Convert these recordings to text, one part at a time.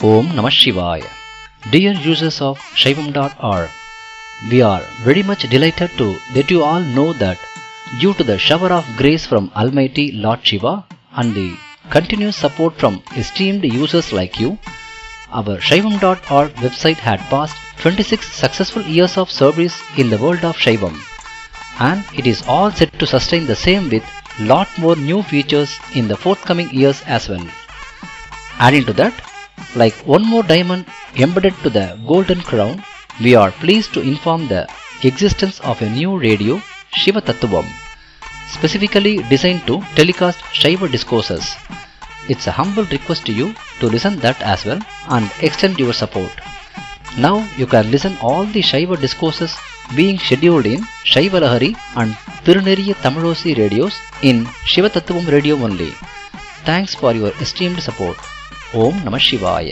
Om Namah Shivaya. Dear users of Shaivam.org, we are very much delighted to let you all know that due to the shower of grace from Almighty Lord Shiva and the continuous support from esteemed users like you, our Shaivam.org website had passed 26 successful years of service in the world of Shaivam and it is all set to sustain the same with lot more new features in the forthcoming years as well. Adding to that, like one more diamond embedded to the golden crown, we are pleased to inform the existence of a new radio, Shiva Tattvam, specifically designed to telecast Shiva discourses. It's a humble request to you to listen that as well and extend your support. Now you can listen all the Shiva discourses being scheduled in Shiva Lahari and Tiruneriya Tamilosi radios in Shiva Tattvam radio only. Thanks for your esteemed support. ஓம் நம சிவாய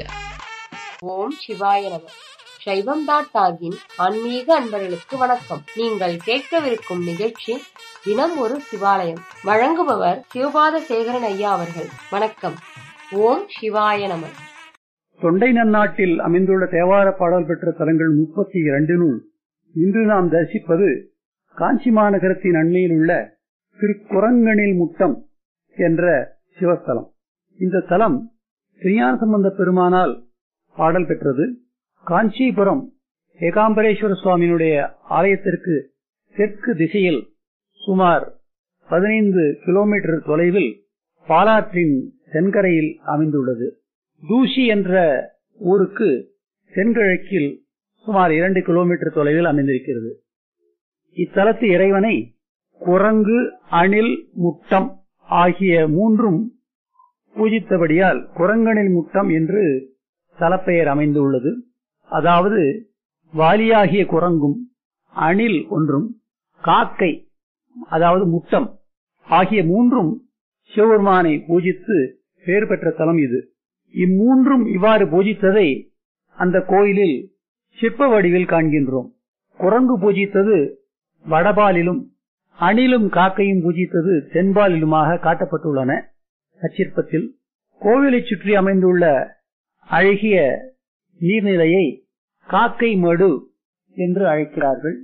ஓம் சிவாய நம சைவம் dot ஆகின் ஆன்மீக அன்பர்களுக்கு வணக்கம் நீங்கள் கேட்கவிருக்கும் நிகழ்ச்சி தினம் ஒரு சிவாலயம் வழங்குபவர் சிவபாத சேகரன் ஐயா அவர்கள் வணக்கம் ஓம் சிவாய நம தொண்டை நன்னாட்டில் அமைந்துள்ள தேவார பாடல் பெற்ற தலங்கள் முப்பத்தி இரண்டினுள் இன்று நாம் தரிசிப்பது காஞ்சி மாநகரத்தின் அண்மையில் உள்ள திருக்குரங்கனில் முட்டம் என்ற சிவஸ்தலம் இந்த தலம் திருஞான சம்பந்த பெருமானால் பாடல் பெற்றது காஞ்சிபுரம் ஏகாம்பரேஸ்வர சுவாமியினுடைய ஆலயத்திற்கு தெற்கு திசையில் சுமார் பதினைந்து கிலோமீட்டர் தொலைவில் பாலாற்றின் தென்கரையில் அமைந்துள்ளது தூசி என்ற ஊருக்கு தென்கிழக்கில் சுமார் இரண்டு கிலோமீட்டர் தொலைவில் அமைந்திருக்கிறது இத்தலத்து இறைவனை குரங்கு அணில் முட்டம் ஆகிய மூன்றும் பூஜித்தபடியால் குரங்கனில் முட்டம் என்று தலப்பெயர் அமைந்துள்ளது அதாவது வாலியாகிய குரங்கும் அணில் ஒன்றும் காக்கை அதாவது முட்டம் ஆகிய மூன்றும் சிவபெருமானை பூஜித்து பெயர் பெற்ற தலம் இது இம்மூன்றும் இவ்வாறு பூஜித்ததை அந்த கோயிலில் சிற்ப வடிவில் காண்கின்றோம் குரங்கு பூஜித்தது வடபாலிலும் அணிலும் காக்கையும் பூஜித்தது தென்பாலிலுமாக காட்டப்பட்டுள்ளன அச்சிற்பத்தில் கோவிலை சுற்றி அமைந்துள்ள அழகிய நீர்நிலையை காக்கை மடு என்று அழைக்கிறார்கள்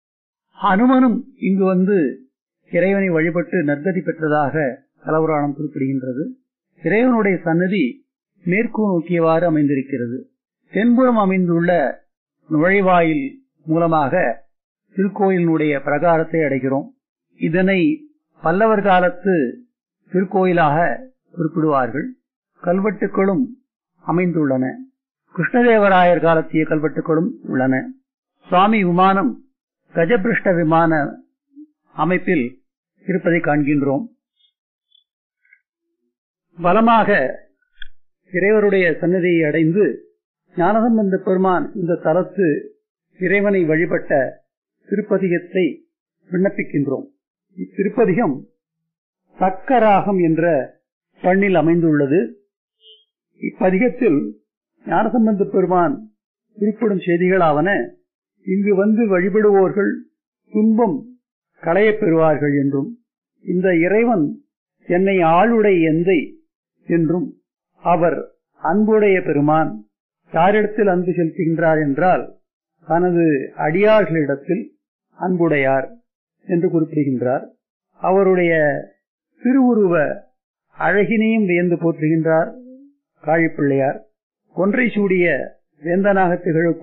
அனுமனும் இங்கு வந்து இறைவனை வழிபட்டு நற்கதி பெற்றதாக கலவராணம் குறிப்பிடுகின்றது இறைவனுடைய சன்னதி மேற்கு நோக்கியவாறு அமைந்திருக்கிறது தென்புறம் அமைந்துள்ள நுழைவாயில் மூலமாக திருக்கோயிலினுடைய பிரகாரத்தை அடைகிறோம் இதனை பல்லவர் காலத்து திருக்கோயிலாக குறிப்பிடுவார்கள் கல்வெட்டுகளும் அமைந்துள்ளன கிருஷ்ணதேவராயர் காலத்திய கல்வெட்டுகளும் உள்ளன சுவாமி விமானம் கஜபிருஷ்ட விமான அமைப்பில் இருப்பதை காண்கின்றோம் பலமாக இறைவருடைய சன்னதியை அடைந்து ஞானசம்பந்த பெருமான் இந்த தலத்து இறைவனை வழிபட்ட திருப்பதிகத்தை விண்ணப்பிக்கின்றோம் இத்திருப்பதிகம் சக்கராகம் என்ற பண்ணில் அமைந்துள்ளது இப்பதிகத்தில் ஞானசம்பந்த பெருமான் குறிப்பிடும் செய்திகளாவன இங்கு வந்து வழிபடுவோர்கள் துன்பம் களையப் பெறுவார்கள் என்றும் இந்த இறைவன் என்னை ஆளுடை எந்தை என்றும் அவர் அன்புடைய பெருமான் யாரிடத்தில் அன்பு செலுத்துகின்றார் என்றால் தனது அடியார்களிடத்தில் அன்புடையார் என்று குறிப்பிடுகின்றார் அவருடைய திருவுருவ அழகினையும் வியந்து போற்றுகின்றார் காழிப்பிள்ளையார் ஒன்றை சூடிய வேந்தனாக திகழ